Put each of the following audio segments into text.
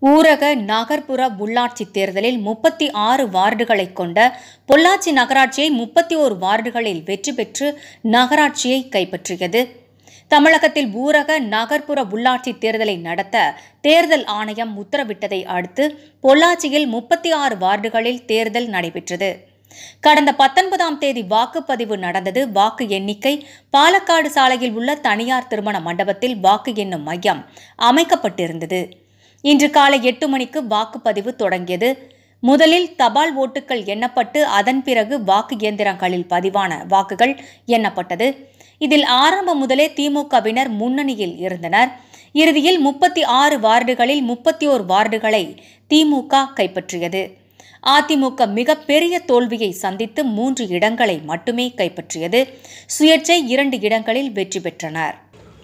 ஊரக நகர்ப்புற உள்ளாட்சி தேர்தலில் முப்பத்தி ஆறு வார்டுகளை கொண்ட பொள்ளாச்சி நகராட்சியை முப்பத்தி ஓரு வார்டுகளில் வெற்றி பெற்று நகராட்சியை கைப்பற்றியது தமிழகத்தில் ஊரக நகர்ப்புற உள்ளாட்சி தேர்தலை நடத்த தேர்தல் ஆணையம் உத்தரவிட்டதை அடுத்து பொள்ளாச்சியில் முப்பத்தி ஆறு வார்டுகளில் தேர்தல் நடைபெற்றது கடந்த பத்தொன்பதாம் தேதி வாக்குப்பதிவு நடந்தது வாக்கு எண்ணிக்கை பாலக்காடு சாலையில் உள்ள தனியார் திருமண மண்டபத்தில் வாக்கு எண்ணும் மையம் அமைக்கப்பட்டிருந்தது இன்று காலை எட்டு மணிக்கு வாக்குப்பதிவு தொடங்கியது முதலில் தபால் ஓட்டுகள் எண்ணப்பட்டு அதன் பிறகு வாக்கு இயந்திரங்களில் பதிவான வாக்குகள் எண்ணப்பட்டது இதில் ஆரம்பம் முதலே திமுகவினர் முன்னணியில் இருந்தனர் இறுதியில் முப்பத்தி ஆறு வார்டுகளில் முப்பத்தி ஓர் வார்டுகளை திமுக கைப்பற்றியது அதிமுக மிகப்பெரிய தோல்வியை சந்தித்து மூன்று இடங்களை மட்டுமே கைப்பற்றியது சுயேட்சை இரண்டு இடங்களில் வெற்றி பெற்றனர்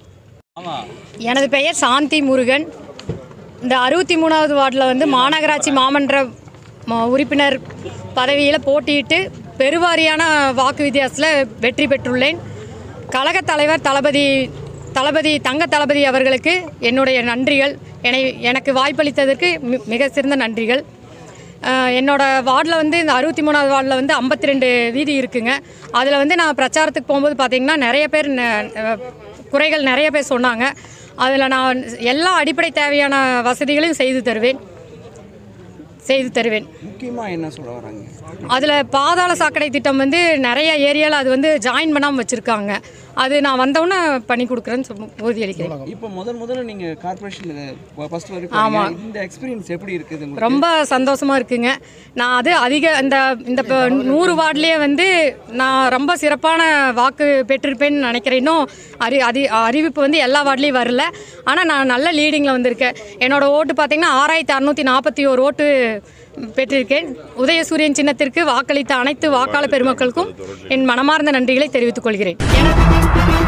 எனது பெயர் சாந்தி முருகன் இந்த அறுபத்தி மூணாவது வார்டில் வந்து மாநகராட்சி மாமன்ற ம- உறுப்பினர் பதவியில் போட்டியிட்டு பெருவாரியான வாக்கு வித்தியாசத்தில் வெற்றி பெற்றுள்ளேன் கழகத் தலைவர் தளபதி தளபதி தங்க தளபதி அவர்களுக்கு என்னுடைய நன்றிகள் என்னை எனக்கு வாய்ப்பளித்ததற்கு மி- மிக சிறந்த நன்றிகள் அஹ் என்னோட வார்டில் வந்து இந்த அறுபத்தி மூணாவது வார்டில் வந்து ஐம்பத்தி ரெண்டு வீதி இருக்குங்க அதில் வந்து நான் பிரச்சாரத்துக்கு போகும்போது பார்த்தீங்கன்னா நிறைய பேர் ந- அஹ் குறைகள் நிறைய பேர் சொன்னாங்க அதில் நான் எல்லா அடிப்படை தேவையான வசதிகளையும் செய்து தருவேன் செய்து தருவேன் முக்கியமாக என்ன சொல்ல வராங்க அதில் பாதாள சாக்கடை திட்டம் வந்து நிறைய ஏரியாவில் அது வந்து ஜாயின் பண்ணாமல் வச்சுருக்காங்க அது நான் வந்தவுடனே பண்ணி கொடுக்குறேன்னு சொ- உறுதியளிக்கிறேன் இப்போ முதல் முதல்ல நீங்கள் கார்பரேஷன் ஃபர்ஸ்ட் வரைக்கும் இந்த எக்ஸ்பீரியன்ஸ் எப்படி இருக்குது உங்களுக்கு ரொம்ப சந்தோஷமாக இருக்குங்க நான் அது அதிக இந்த இந்த இப்போ நூறு வார்டுலேயே வந்து நான் ரொம்ப சிறப்பான வாக்கு பெற்றிருப்பேன்னு நினைக்கிறேன் இன்னும் அறி அதி அறிவிப்பு வந்து எல்லா வார்டுலேயும் வரல ஆனால் நான் நல்ல லீடிங்கில் வந்திருக்கேன் என்னோட ஓட்டு பார்த்தீங்கன்னா ஆறாயிரத்தி அறநூற்றி நாற்பத்தி ஒரு ஓட்டு பெற்றிருக்கேன் உதயசூரியன் சின்னத்திற்கு வாக்களித்த அனைத்து வாக்காளர் பெருமக்களுக்கும் என் மனமார்ந்த நன்றிகளை தெரிவித்துக் கொள்கிறேன் எனக்கு